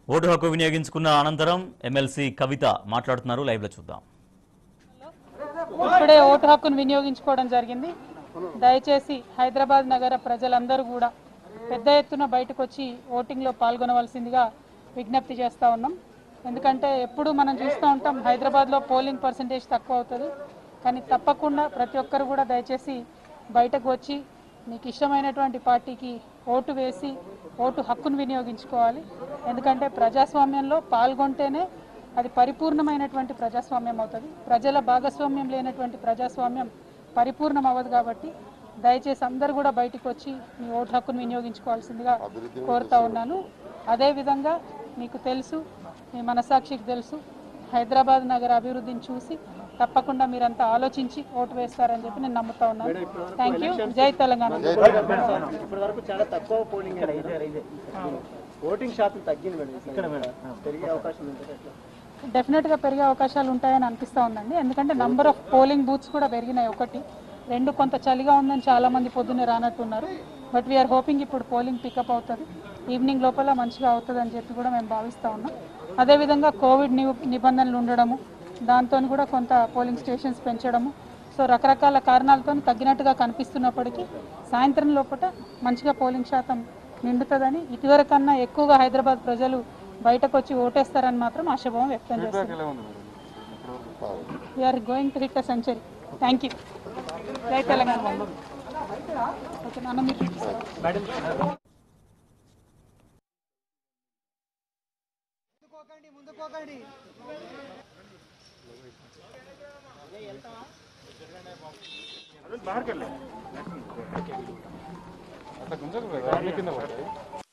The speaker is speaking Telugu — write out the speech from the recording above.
ఓటు హక్కు వినియోగించుకున్న అనంతరం ఎమ్మెల్సీ కవిత మాట్లాడుతున్నారు లైవ్లో చూద్దాం ఇప్పుడే ఓటు హక్కును వినియోగించుకోవడం జరిగింది దయచేసి హైదరాబాద్ నగర ప్రజలందరూ కూడా పెద్ద ఎత్తున బయటకు వచ్చి ఓటింగ్లో పాల్గొనవలసిందిగా విజ్ఞప్తి చేస్తూ ఉన్నాం ఎందుకంటే ఎప్పుడు మనం చూస్తూ ఉంటాం హైదరాబాద్లో పోలింగ్ పర్సంటేజ్ తక్కువ అవుతుంది కానీ తప్పకుండా ప్రతి ఒక్కరు కూడా దయచేసి బయటకు వచ్చి మీకు ఇష్టమైనటువంటి పార్టీకి ఓటు వేసి ఓటు హక్కును వినియోగించుకోవాలి ఎందుకంటే ప్రజాస్వామ్యంలో పాల్గొంటేనే అది పరిపూర్ణమైనటువంటి ప్రజాస్వామ్యం అవుతుంది ప్రజల భాగస్వామ్యం లేనటువంటి ప్రజాస్వామ్యం పరిపూర్ణం అవ్వదు కాబట్టి దయచేసి అందరూ కూడా బయటికి వచ్చి మీ ఓటు హక్కును వినియోగించుకోవాల్సిందిగా కోరుతా ఉన్నాను అదేవిధంగా మీకు తెలుసు మీ మనసాక్షికి తెలుసు హైదరాబాద్ నగర అభివృద్ధిని చూసి తప్పకుండా మీరంతా ఆలోచించి ఓటు వేస్తారని చెప్పి నేను నమ్ముతా ఉన్నాను థ్యాంక్ యూ జై తెలంగాణ ఇప్పటి వరకు చాలా తక్కువ పోలింగ్ ఓటింగ్ శాతం తగ్గింది మేడం ఇక్కడ మేడం పెరిగే అవకాశం ఉంటుంది ఎట్లా డెఫినెట్గా పెరిగే అవకాశాలు ఉంటాయని అనిపిస్తూ ఉందండి ఎందుకంటే నంబర్ ఆఫ్ పోలింగ్ బూత్స్ కూడా పెరిగినాయి ఒకటి రెండు కొంత చలిగా ఉందని చాలా మంది పొద్దున్నే రానట్టున్నారు బట్ వీఆర్ హోపింగ్ ఇప్పుడు పోలింగ్ పికప్ అవుతుంది ఈవినింగ్ లోపల మంచిగా అవుతుంది అని చెప్పి కూడా మేము భావిస్తూ ఉన్నాం అదేవిధంగా కోవిడ్ ని నిబంధనలు ఉండడము దాంతో కూడా కొంత పోలింగ్ స్టేషన్స్ పెంచడము సో రకరకాల కారణాలతో తగ్గినట్టుగా కనిపిస్తున్నప్పటికీ సాయంత్రం లోపల మంచిగా పోలింగ్ శాతం నిండుతుందని ఇదివరకన్నా ఎక్కువగా హైదరాబాద్ ప్రజలు బయటకు వచ్చి ఓటేస్తారని మాత్రం ఆశాభావం వ్యక్తం చేస్తారు we are going to hit a century thank you జై తెలంగాణ ఓకే నాన్న మీరు చూపిస్తారా? అట్లా గుంజకు కదా, అన్ని కింద పడతాయి